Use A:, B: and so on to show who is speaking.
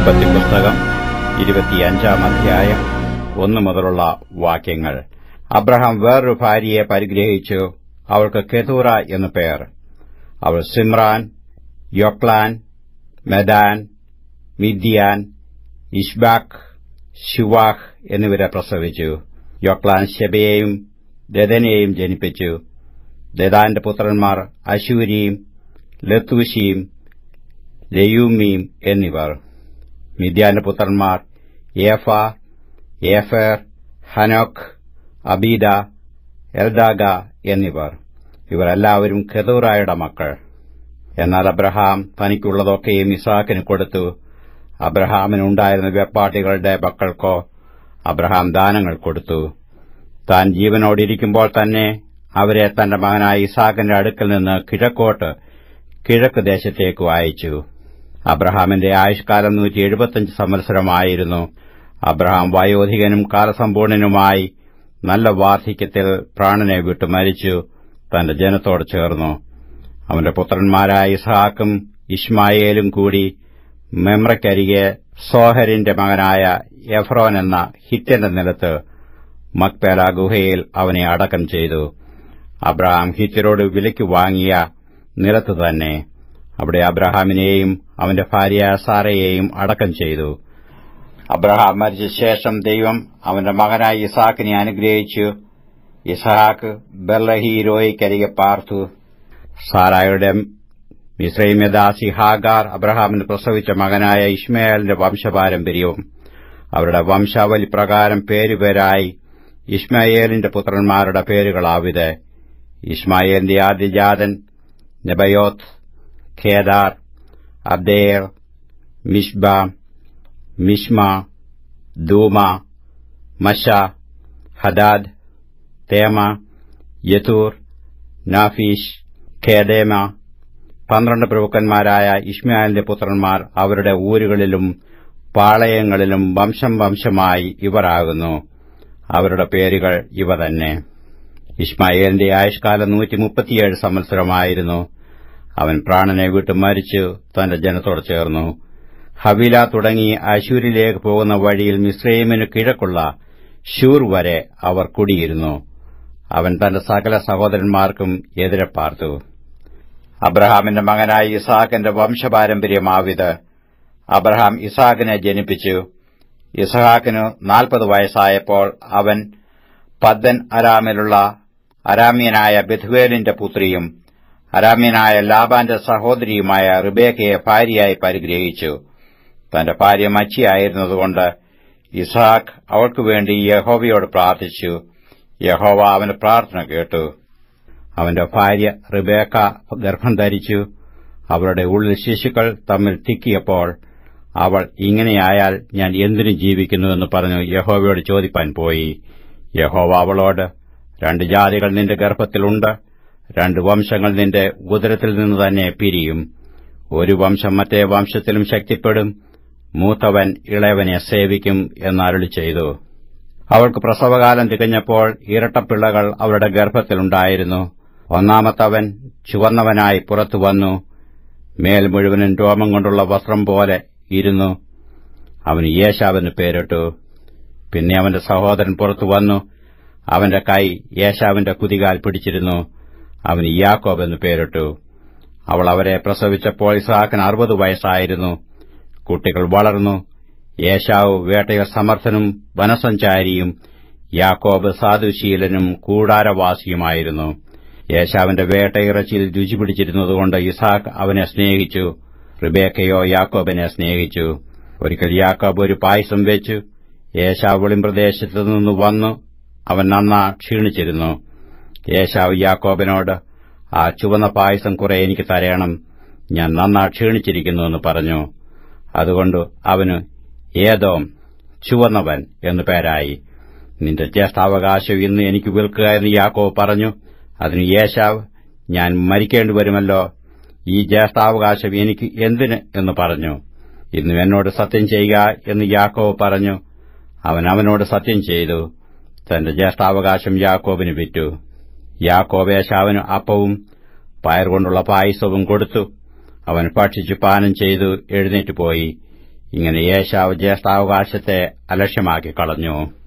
A: ഉൽപ്പത്തി പുസ്തകം ഇരുപത്തിയഞ്ചാം അധ്യായം ഒന്നു മുതലുള്ള വാക്യങ്ങൾ അബ്രഹാം വേറൊരു ഭാര്യയെ പരിഗ്രഹിച്ചു അവൾക്ക് കെതൂറ എന്നു പേർ അവൾ സിമ്രാൻ യൊക്ലാൻ മെദാൻ മിദ്യാൻ ഇഷ്ബാഖ് ശുവാഹ് എന്നിവരെ പ്രസവിച്ചു യൊക്ലാൻ ശെബയെയും ദദനെയും ജനിപ്പിച്ചു ദദാന്റെ പുത്രന്മാർ അശൂരിയും ലത്തൂശിയും രയൂമീം എന്നിവർ മിദ്യാന്റെ പുത്രന്മാർ ഏഫ ഏഫർ ഹനോക്ക് അബീദ എൽദാഗ എന്നിവർ ഇവരെല്ലാവരും ഖെതൂറായുടെ മക്കൾ എന്നാൽ അബ്രഹാം തനിക്കുള്ളതൊക്കെയും ഇസാക്കിന് കൊടുത്തു അബ്രഹാമിനുണ്ടായിരുന്ന വെപ്പാട്ടികളുടെ മക്കൾക്കോ അബ്രഹാം ദാനങ്ങൾ കൊടുത്തു താൻ ജീവനോടിരിക്കുമ്പോൾ തന്നെ അവരെ തന്റെ മകനായ ഇസാക്കിന്റെ അടുക്കൽ നിന്ന് കിഴക്കോട്ട് കിഴക്ക് ദേശത്തേക്ക് അയച്ചു അബ്രഹാമിന്റെ ആയുഷ്കാലം നൂറ്റി എഴുപത്തിയഞ്ച് സംവത്സരമായിരുന്നു അബ്രഹാം വയോധികനും കാലസമ്പൂർണനുമായി നല്ല വാർദ്ധക്യത്തിൽ പ്രാണനെ വിട്ടു മരിച്ചു തന്റെ ജനത്തോട് ചേർന്നു അവന്റെ പുത്രന്മാരായ ഇസ്ഹാക്കും ഇഷ്മായേലും കൂടി മെമ്രയ്ക്കരികെ സോഹരിന്റെ മകനായ എഫ്രോൻ എന്ന ഹിത്യന്റെ നിലത്ത് മക്പേല ഗുഹയിൽ അവനെ അടക്കം ചെയ്തു അബ്രഹാം ഹിത്യരോട് വിലയ്ക്ക് വാങ്ങിയ നിലത്ത് തന്നെ അവിടെ അബ്രഹാമിനെയും അവന്റെ ഭാര്യ സാറയെയും അടക്കം ചെയ്തു അബ്രഹാം മരിച്ച ശേഷം ദൈവം അവന്റെ മകനായ ഇസാക്കിനെ അനുഗ്രഹിച്ചു ഇസഹാക്ക് ബെർലഹീരോയ്ക്കരികെ പാർത്തു സാറായുടെ മിശ്രൈമ്യദാസി ഹാഗാർ അബ്രഹാമിന് പ്രസവിച്ച മകനായ ഇഷ്മയേലിന്റെ വംശപാരമ്പര്യവും അവരുടെ വംശാവലി പ്രകാരം പേരുപേരായി ഇഷ്മയേലിന്റെ പുത്രന്മാരുടെ പേരുകളാവിത് ഇസ്മായേലിന്റെ ആദ്യജാതൻ നെബയോത്ത് ഖേദാർ അബ്ദേർ മിഷ്ബ മിഷ്മ ദൂമ മഷ ഹദാദ് തേമ യതൂർ നാഫീഷ് ഖേദേമ പന്ത്രണ്ട് പ്രഭുക്കന്മാരായ ഇസ്മായിലിന്റെ പുത്രന്മാർ അവരുടെ ഊരുകളിലും പാളയങ്ങളിലും വംശം വംശമായി ഇവരാകുന്നു അവരുടെ പേരുകൾ ഇവ തന്നെ ഇസ്മായേലിന്റെ ആയുഷ്കാലം നൂറ്റി മുപ്പത്തിയേഴ് സംവത്സരമായിരുന്നു അവൻ പ്രാണനെ വിട്ടു മരിച്ചു തന്റെ ജനത്തോട് ചേർന്നു ഹവില തുടങ്ങി അശൂരിലേക്ക് പോകുന്ന വഴിയിൽ മിസ്രൈമിന് കിഴക്കുള്ള ഷൂർ വരെ അവർ കുടിയിരുന്നു അവൻ തന്റെ സകല സഹോദരന്മാർക്കും എതിരെ പാർത്തു അബ്രഹാമിന്റെ മകനായ ഇസാഖിന്റെ വംശപാരമ്പര്യമാവിത് അബ്രഹാം ഇസാഖിനെ ജനിപ്പിച്ചു ഇസഹാക്കിനു നാൽപ്പത് വയസ്സായപ്പോൾ അവൻ പദ്ദൻ അരാമിലുള്ള അരാമ്യനായ ബെഥുവേലിന്റെ പുത്രിയും അരാമ്യനായ ലാബാന്റെ സഹോദരിയുമായ റിബേക്കയെ ഭാര്യയായി പരിഗ്രഹിച്ചു തന്റെ ഭാര്യ മച്ചിയായിരുന്നതുകൊണ്ട് ഇസാഖ് അവൾക്കുവേണ്ടി യഹോവയോട് പ്രാർത്ഥിച്ചു യഹോവ അവന്റെ പ്രാർത്ഥന കേട്ടു അവന്റെ ഭാര്യ റിബേക്ക ഗർഭം ധരിച്ചു അവരുടെ ഉള്ളിൽ ശിശുക്കൾ തമ്മിൽ തിക്കിയപ്പോൾ അവൾ ഇങ്ങനെയായാൽ ഞാൻ എന്തിനു ജീവിക്കുന്നുവെന്ന് പറഞ്ഞു യഹോവയോട് ചോദിപ്പാൻ പോയി യഹോവ അവളോട് രണ്ട് ജാതികൾ നിന്റെ ഗർഭത്തിലുണ്ട് രണ്ട് വംശങ്ങൾ നിന്റെ ഉദരത്തിൽ നിന്ന് തന്നെ പിരിയും ഒരു വംശം മറ്റേ വംശത്തിലും ശക്തിപ്പെടും മൂത്തവൻ ഇളയവനെ സേവിക്കും എന്നരുളി ചെയ്തു അവൾക്ക് പ്രസവകാലം തികഞ്ഞപ്പോൾ ഇരട്ടപ്പിള്ളകൾ അവരുടെ ഗർഭത്തിലുണ്ടായിരുന്നു ഒന്നാമത്തവൻ ചുവന്നവനായി പുറത്തു വന്നു മേൽ മുഴുവനും രോമം കൊണ്ടുള്ള വസ്ത്രം പോലെ ഇരുന്നു അവന് യേശാവെന്ന് പേരിട്ടു പിന്നെ അവന്റെ സഹോദരൻ പുറത്തു വന്നു അവന്റെ കൈ യേശാവിന്റെ കുതികാൽ പിടിച്ചിരുന്നു അവന് യാക്കോബ് എന്ന് പേരിട്ടു അവൾ അവരെ പ്രസവിച്ചപ്പോൾ ഇസാക്കിന് അറുപത് വയസ്സായിരുന്നു കുട്ടികൾ വളർന്നു യേശാവ് വേട്ടയിൽ സമർത്ഥനും വനസഞ്ചാരിയും യാക്കോബ് സാധുശീലനും കൂടാരവാസിയുമായിരുന്നു യേശാവിന്റെ വേട്ടയിറച്ചിയിൽ രുചി പിടിച്ചിരുന്നതുകൊണ്ട് ഇസാഖ് അവനെ സ്നേഹിച്ചു റിബേക്കയോ യാക്കോബിനെ സ്നേഹിച്ചു ഒരിക്കൽ യാക്കോബ് ഒരു പായസം വെച്ചു യേശാവ് വെളിമ്പ്രദേശത്തു നിന്ന് വന്നു അവൻ നന്നാ ക്ഷീണിച്ചിരുന്നു യേശാവ് യാക്കോബിനോട് ആ ചുവന്ന പായസം കുറെ എനിക്ക് തരയണം ഞാൻ നന്നാ ക്ഷീണിച്ചിരിക്കുന്നുവെന്ന് പറഞ്ഞു അതുകൊണ്ട് അവന് ഏതോം ചുവന്നവൻ എന്നു പേരായി നിന്റെ ജ്യേഷ്ഠാവകാശം ഇന്ന് എനിക്ക് വിൽക്കുക എന്ന് യാക്കോവ് പറഞ്ഞു അതിന് യേശാവ് ഞാൻ മരിക്കേണ്ടി വരുമല്ലോ ഈ ജ്യേഷ്ഠാവകാശം എനിക്ക് എന്തിന് എന്ന് പറഞ്ഞു ഇന്ന് എന്നോട് സത്യം ചെയ്യുക എന്ന് യാക്കോവ് പറഞ്ഞു അവൻ അവനോട് സത്യം ചെയ്തു തന്റെ ജ്യേഷ്ഠാവകാശം യാക്കോബിന് വിറ്റു യാക്കോബ് യേശാവിന് അപ്പവും പയർ കൊണ്ടുള്ള പായസവും കൊടുത്തു അവൻ ഭക്ഷിച്ചു പാനം ചെയ്തു എഴുന്നേറ്റ് പോയി ഇങ്ങനെ യേശാവ് ജ്യേഷ്ഠാവകാശത്തെ അലക്ഷ്യമാക്കി കളഞ്ഞു